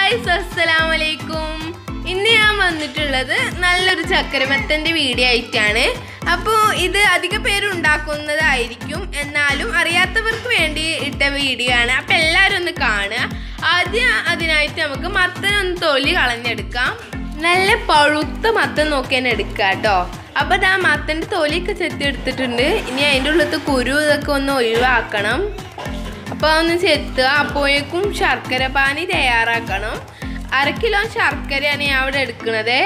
guys അസ്സലാമു അലൈക്കും ഇന്ന് ഞാൻ വന്നിട്ടുള്ളത് നല്ലൊരു ചക്കരമത്തൻ്റെ വീഡിയോ ആയിട്ടാണ് അപ്പോൾ ഇത് അധിക പേര് ഉണ്ടാക്കുന്നതായിരിക്കും എന്നാലും അറിയാത്തവർക്ക് വേണ്ടി ഇട്ട വീഡിയോ ആണ് അപ്പോൾ എല്ലാവരും ഒന്ന് കാണുക ആദ്യം അതിനായിട്ട് നമുക്ക് മത്തൻ ഒന്ന് തൊലി കളഞ്ഞെടുക്കാം നല്ല പഴുത്ത മത്തൻ നോക്കി തന്നെ എടുക്കുക കേട്ടോ അപ്പോൾ ഇതാ മത്തൻ്റെ തൊലിയൊക്കെ ചെത്തി എടുത്തിട്ടുണ്ട് ഇനി അതിൻ്റെ ഉള്ളത്തെ കുരു ഇതൊക്കെ ഒന്ന് ഒഴിവാക്കണം അപ്പോൾ ഒന്ന് ചെത്തുക അപ്പോഴേക്കും ശർക്കര പാനി തയ്യാറാക്കണം അര കിലോ ശർക്കരയാണ് ഞാൻ അവിടെ എടുക്കുന്നത്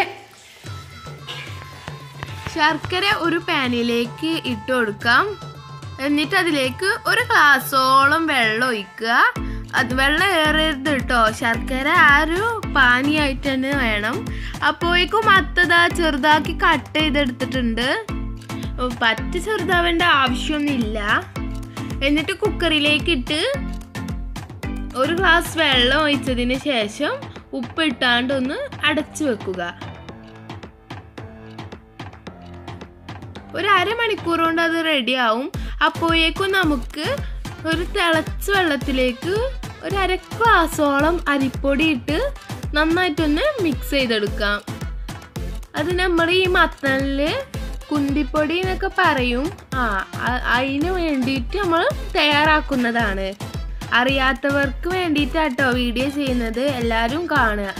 ശർക്കര ഒരു പാനിലേക്ക് ഇട്ട് കൊടുക്കാം എന്നിട്ട് അതിലേക്ക് ഒരു ഗ്ലാസോളം വെള്ളം ഒഴിക്കുക അത് വെള്ളം ഏറരുത് കേട്ടോ ശർക്കര ആ ഒരു പാനിയായിട്ട് തന്നെ വേണം അപ്പോഴേക്കും മത്തതാ ചെറുതാക്കി കട്ട് ചെയ്തെടുത്തിട്ടുണ്ട് പറ്റ ചെറുതാവേണ്ട ആവശ്യമൊന്നുമില്ല എന്നിട്ട് കുക്കറിലേക്ക് ഇട്ട് ഒരു ഗ്ലാസ് വെള്ളം ഒഴിച്ചതിന് ശേഷം ഉപ്പ് ഇട്ടാണ്ട് ഒന്ന് അടച്ചു വെക്കുക ഒരു അരമണിക്കൂർ കൊണ്ട് അത് റെഡിയാവും അപ്പോഴേക്കും നമുക്ക് ഒരു തിളച്ച വെള്ളത്തിലേക്ക് ഒരു അര ഗ്ലാസോളം അരിപ്പൊടി ഇട്ട് നന്നായിട്ടൊന്ന് മിക്സ് ചെയ്തെടുക്കാം അത് നമ്മൾ ഈ മത്തനിൽ കുന്തിപ്പൊടി എന്നൊക്കെ പറയും ആ അ- അതിന് വേണ്ടിയിട്ട് നമ്മൾ തയ്യാറാക്കുന്നതാണ് അറിയാത്തവർക്ക് വേണ്ടിയിട്ടാട്ടോ വീഡിയോ ചെയ്യുന്നത് എല്ലാവരും കാണുക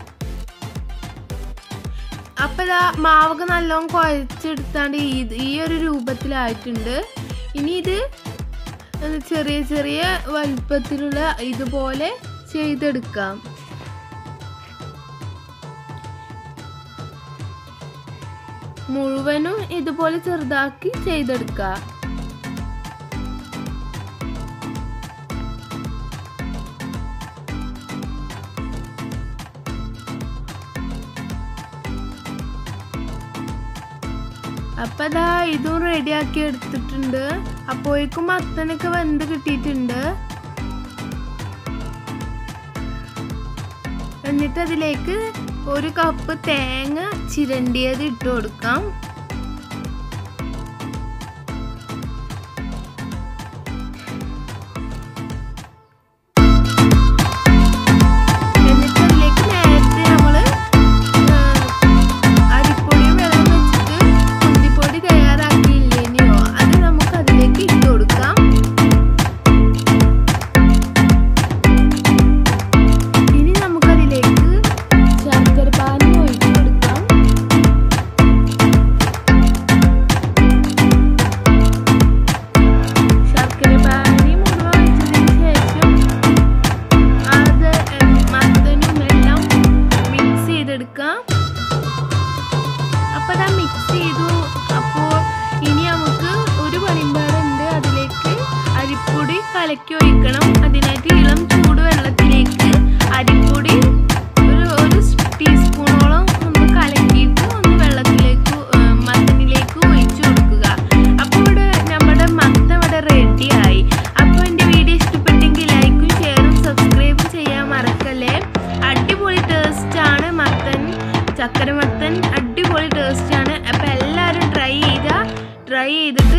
അപ്പം ഇതാ മാവൊക്കെ നല്ലോണം കുഴച്ചെടുത്താണ്ട് ഈ ഈ ഒരു രൂപത്തിലായിട്ടുണ്ട് ഇനി ഇത് ചെറിയ ചെറിയ വലുപ്പത്തിലുള്ള ഇതുപോലെ ചെയ്തെടുക്കാം മുഴുവനും ഇതുപോലെ ചെറുതാക്കി ചെയ്തെടുക്കുക അപ്പൊ അതാ ഇതും റെഡിയാക്കി എടുത്തിട്ടുണ്ട് അപ്പോഴേക്കും മത്തനൊക്കെ വെന്ത് കിട്ടിയിട്ടുണ്ട് എന്നിട്ട് അതിലേക്ക് ഒരു കപ്പ് തേങ്ങ ചിരണ്ടിയത് ഇട്ട് കൊടുക്കാം എന്നിട്ട് അതിലേക്ക് നേരത്തെ നമ്മള് അരിപ്പൊടിയും വെള്ളം വെച്ചിട്ട് കുന്തിപ്പൊടി തയ്യാറാക്കിയില്ലേനെയോ അത് നമുക്ക് അതിലേക്ക് ഇട്ട് കൊടുക്കാം ഇനി നമുക്കതിലേക്ക് ശർക്കര പാനി ഒഴിച്ചു കൊടുക്കാം ശർക്കര പാനി മുഴുവൻ ഒഴിച്ചതിന് ശേഷം അത് ഉം, മത്തനും എല്ലാം മിക്സ് ചെയ്തെടുക്കാം അപ്പോൾ അതാ മിക്സ് ചെയ്തു അപ്പോൾ ഇനി നമുക്ക് ഒരു പണിമ്പാടുണ്ട് അതിലേക്ക് അരിപ്പൊടി കലക്കി ഒഴിക്കണം അതിനായിട്ട് ഇളം ചൂട് വെള്ളത്തിലേക്ക് അരിപ്പൊടി ഒരു ഒരു ടീസ്പൂണോളം ഒന്ന് കലക്കിയിട്ട് ഒന്ന് വെള്ളത്തിലേക്ക് ഏർ, മത്തനിലേക്ക് ഒഴിച്ചു കൊടുക്കുക അപ്പോൾ ഇവിടെ നമ്മുടെ മത്തൻ ഇവിടെ റെഡിയായി അപ്പോൾ എൻ്റെ വീഡിയോ ഇഷ്ടപ്പെട്ടെങ്കിൽ ലൈക്കും ഷെയറും സബ്സ്ക്രൈബും ചെയ്യാൻ മറക്കല്ലേ അടിപൊളി ടേസ്റ്റാണ് മത്തൻ ചക്കര മത്തൻ അടിപൊളി ടേസ്റ്റാണ് അപ്പോൾ എല്ലാവരും ട്രൈ ചെയ്യുക ട്രൈ ചെയ്തിട്ട്